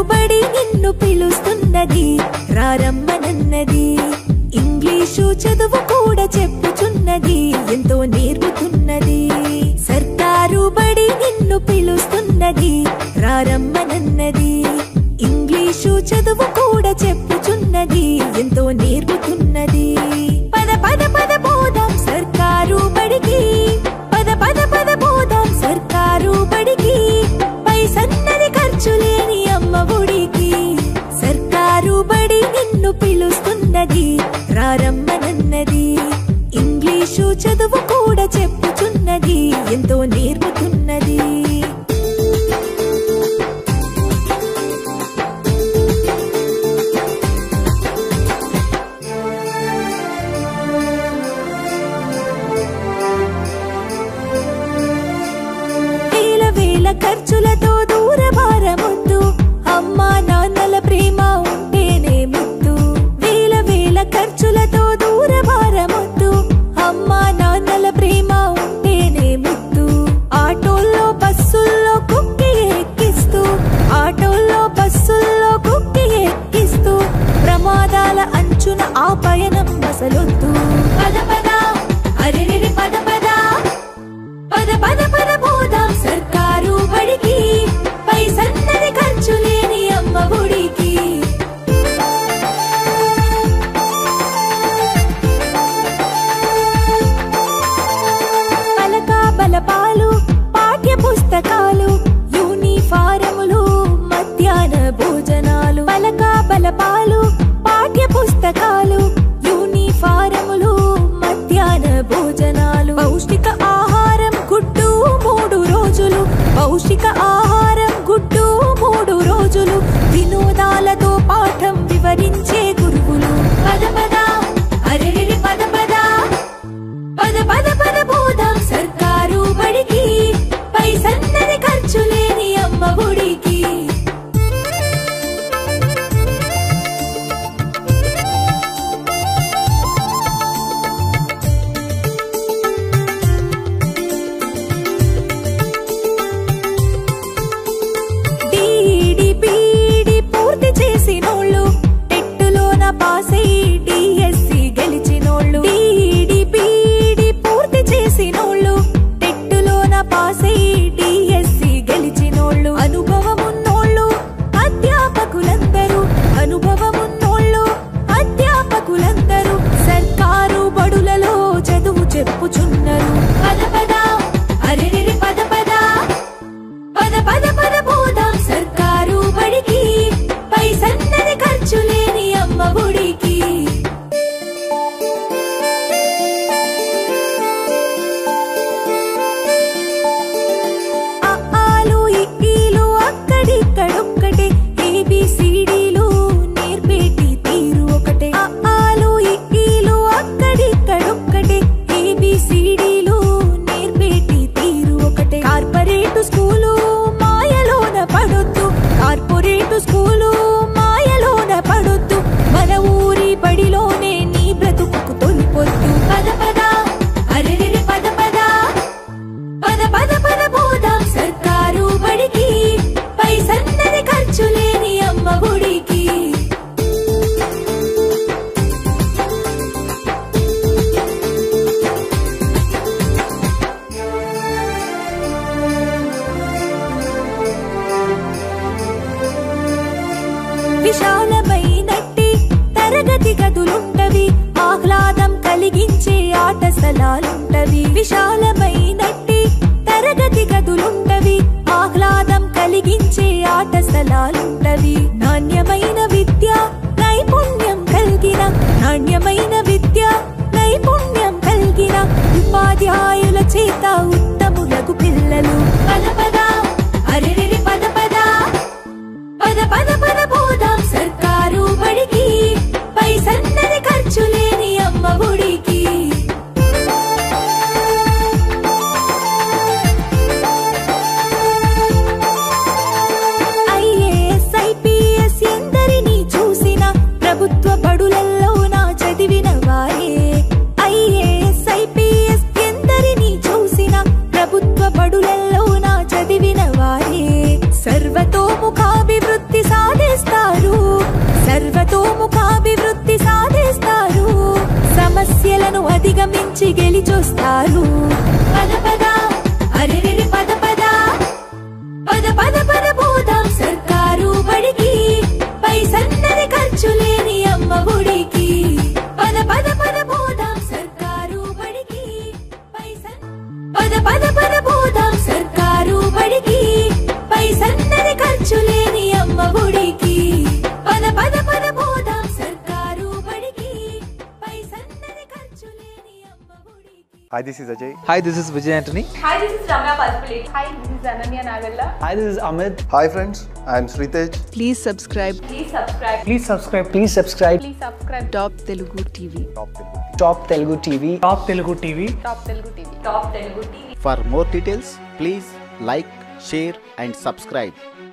బడి నిన్ను పిలుస్తున్నది రారమ్మనన్నది ఇంగ్లీషు చదువు కూడా చెప్పుచున్నది ఎంతో నేర్పుతున్నది సర్కారు బడి నిన్ను పిలుస్తున్నది రారమ్మనన్నది ఇంగ్లీషు చదువు కూడా చెప్పుచున్నది ఎంతో నేర్పుతున్నది పద పద పద పోదాం సర్కారు బడికి పద పద పద పోదాం సర్కారు బడికి పై సన్నని ఖర్చు లేని అమ్మ ఒడికి సర్కారు బడి నిన్ను పిలుస్తున్నది రారమ్మనన్నది ఇంగ్లీషు చదువు కూడా చెప్పుచున్నది ఎంతో నేర్పుతున్నది వేల వేల ఖర్చులతో దూర భారమొద్దు అమ్మా నాన్నల ప్రేమ ఉంటేనే ముద్దు వేల వేల ఖర్చులతో దూర భారమొద్దు అమ్మా నాన్నల ప్రేమ ఉంటేనే ముద్దు ఆటోల్లో బస్సుల్లో కుక్కి ఎక్కిస్తూ ఆటోల్లో బస్సుల్లో కుక్కి ఎక్కిస్తూ ప్రమాదాల అంచున ఆ పయనం అసలొద్దు పద పద అరెరెరి పద పద పద పద పద పోదాం సర్కారు బడికి పై సన్నని ఖర్చు లేని అమ్మ ఒడికి పలక బలపాలు పాఠ్య పుస్తకాలు యూనిఫారములు మధ్యాహ్న భోజనాలు పలక బలపాలు పాఠ్య పుస్తకాలు యూనిఫారములు మధ్యాహ్న భోజనాలు పౌష్టిక ఆహారం గుడ్డు మూడు రోజులు పౌష్టిక ఆహారం గుడ్డు మూడు రోజులు వినోదాలతో పాఠం వివరించే గురువులు పద పద అరెరెరి పద పద పద పద పద పోదాం సర్కారు బడికి పై సన్నని ఖర్చు లేని అమ్మ ఒడికి డీడీ పీడీ పూర్తి చేసినోళ్ళు టెట్టులోన పాస్ అయి డిఎస్సి గెలిచినోళ్ళు డీడీ పీడీ పూర్తి చేసినోళ్ళు టెట్టులోన పాస్ అయి డిఎస్సి గెలిచినోళ్ళు అనుభవమున్నోళ్ళు అధ్యాపకులందరూ అనుభవమున్నోళ్ళు అధ్యాపకులందరూ సర్కారు బడులలో చదువు చెప్పుచున్నారు పద పద అరెరెరి పద పద పద పద పద పోదాం సర్కారు బడికి పై సన్నని ఖర్చు లేని అమ్మ ఒడికి అఆలు ఇక్కీలు అక్కడిక్కడొక్కటే ఏబిసిడీలు నేర్పేటి తీరు ఒకటే అఆలు ఇక్కీలు అక్కడిక్కడొక్కటే ఏబిసిడీలు నేర్పేటి తీరు ఒకటే కార్పొరేటు స్కూలు మాయలోన పడొద్దు కార్పొరేటు స్కూలు మాయలోన పడొద్దు మన ఊరి బడిలోనే నీ బ్రతుకు తొలిపొద్దు పద పద అరెరెరి పద పద పద పద పద పోదాం సర్కారు బడికి పై సన్నని ఖర్చు లేని అమ్మ ఒడికి విశాలమైనట్టి తరగతి గదులుంటవి ఆహ్లాదం కలిగించే ఆట స్థలాలుంటవి విశాలమైనట్టి తరగతి గదులుంటవి ఆహ్లాదం కలిగించే ఆట స్థలాలుంటవి నాణ్యమైన విద్య నైపుణ్యం కలిగిన నాణ్యమైన విద్య నైపుణ్యం కలిగిన ఉపాధ్యాయుల చేత ఉత్తములకు పిల్లలు పద పద అరెరెరి పద పద పద పద పద పోదాం సర్కారు బడికి పై సన్నని ఖర్చు లేని అమ్మ ఒడికి ఐఏఎస్ ఐపీఎస్ ఎందరినీ చూసిన ప్రభుత్వ బడులల్లో నా చదివిన వారే ఐఏఎస్ ఐపీఎస్ ఎందరినీ చూసిన ప్రభుత్వ బడులల్లో నా చదివిన అధిగమించి గెలిచొస్తారు పద పద అరెరెరి పద పద పద పద పద పోదాం సర్కారు బడికి పైసన్నది ఖర్చు లేని అమ్మ ఒడికి పద పద పద పోదాం సర్కారు బడికి పైసన్ పద పద పద పోదాం సర్కారు బడికి పైసన్నది ఖర్చు లేని అమ్మ ఒడికి పద పద పద పోదాం సర్కారు బడికి పైసన్నది ఖర్చు లేని అమ్మ ఒడికి Hi, this is Ajay. Hi, this is Vijay Antony. Hi, this is Ramya Palpulate. Hi, this is Ananya Nagalla. Hi, this is Amit. Hi, friends. I am Sritej. Please subscribe Please subscribe. Please subscribe. Please subscribe. Please subscribe. Top Telugu TV. Top Telugu TV. Top Telugu TV. Top Telugu TV. Top Telugu TV. For more details, please like, share, and subscribe.